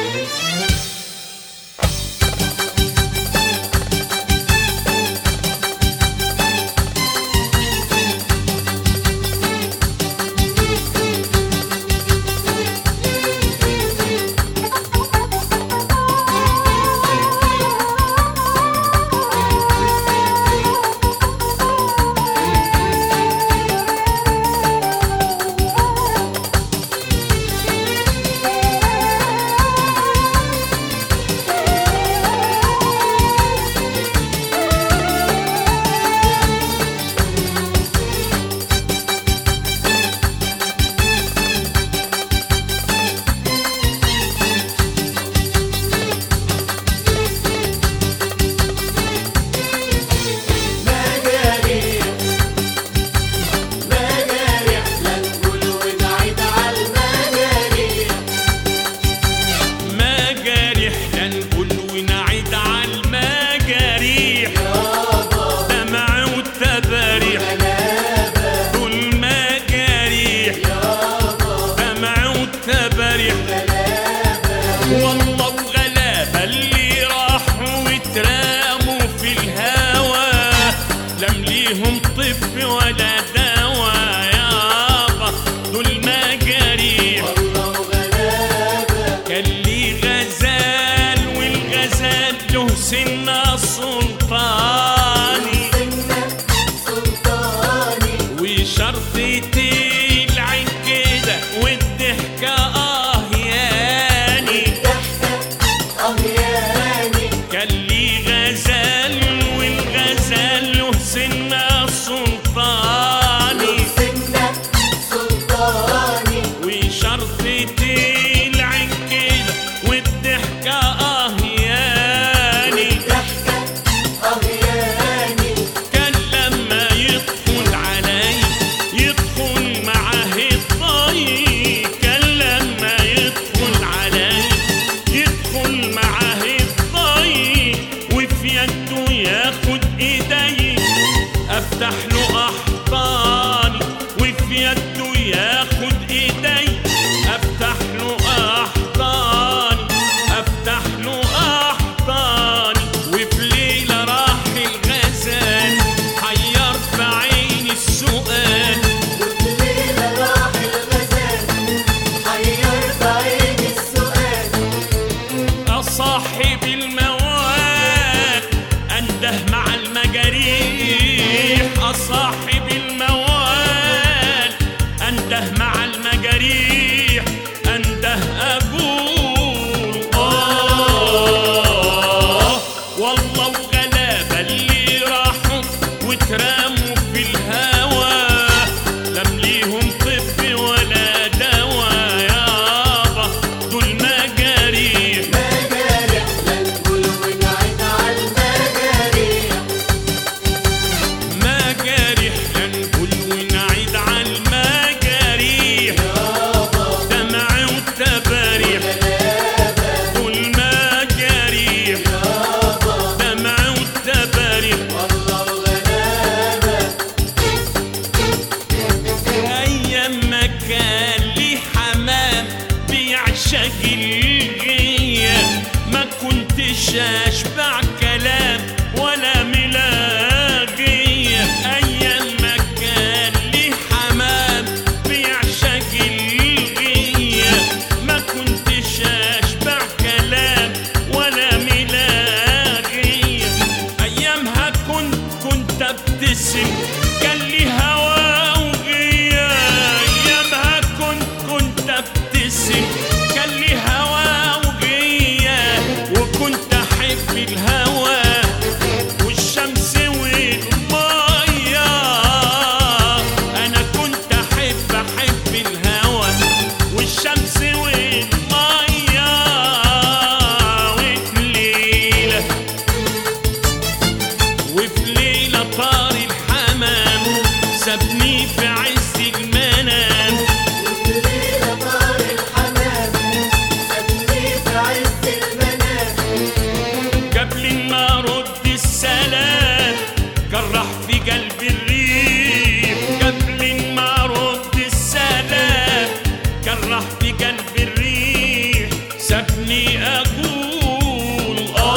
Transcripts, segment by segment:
مجاريح مجاريح لا نقول ونعيد على المجاريح مجاريح لا نقول ونعيد على المجاريح دمع وتباريح دول مجاريح دمع وتباريح والله وغلابة اللي راحوا واتراموا في الهوى لم ليهم طب ولا دواء يابا دول مجاريح والله وغلابة كان لي غزال والغزال له سنة سلطاني سنة سلطاني وشرطتي العين كده والضحكة اه ياني ضحكة أهياني كان لي غزال والغزال له سنة سلطاني سنة سلطاني وشرطتي العين كده والضحكة اه ياني ضحكة أهياني كان لما يدخل علي يدخل معاه الضي كان لما يدخل علي يدخل معاه الضي وفي يده ياخد ايدي افتح له احضاني وفي يده ياخد ايدي افتح له احضاني افتح له احضاني وفي ليله راح الغزال حير في عيني السؤال والليلة راح الغزال حير في عيني السؤال أصاحب الموال أنده مع المجاريح أصاحب الموال أنده مع المجاريح أنده أقول آه والله وغلابة اللي راحوا واترموا في الهوى لم ليهم طب ولا دواء يابا دول مجاريح مجاريح لا نقول ونعيد على المجاريح مجاريح لا نقول ونعيد على المجاريح دمع وتباريح دول مجاريح دمع وتباريح والله وغلابة ايام ما كان لي حمام بيعشق الغية ما كنتش اشبع كلام ولا ملاغية ايام ما كان لي حمام بيعشق الغية ما كنتش اشبع كلام ولا ملاغية ايامها كنت كنت ابتسم كان لي هوا وغيا ايامها كنت كنت ابتسم كان لي هوا وغيا وكنت احب الهوى سابني اقول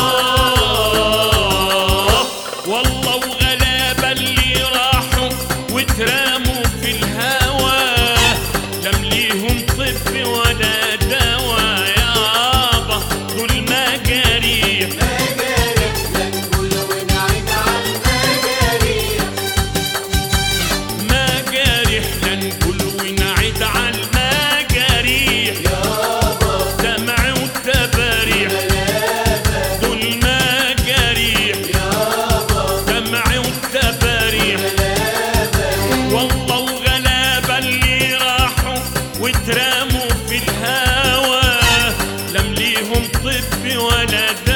اه والله وغلابه اللي راحوا وتراموا في الهوى لم ليهم طب ولا دواء يابا دول مجاريح مجارح لا نقول ونعيد عالمجاريح مجاريح لا نقول ونعيد على المجاريح يابا دمع وتباريح غلابة دول مجاريح يابا دمع وتباريح غلابة والله وغلابة اللي راحوا وتراموا في الهوى لم ليهم طب ولا دواء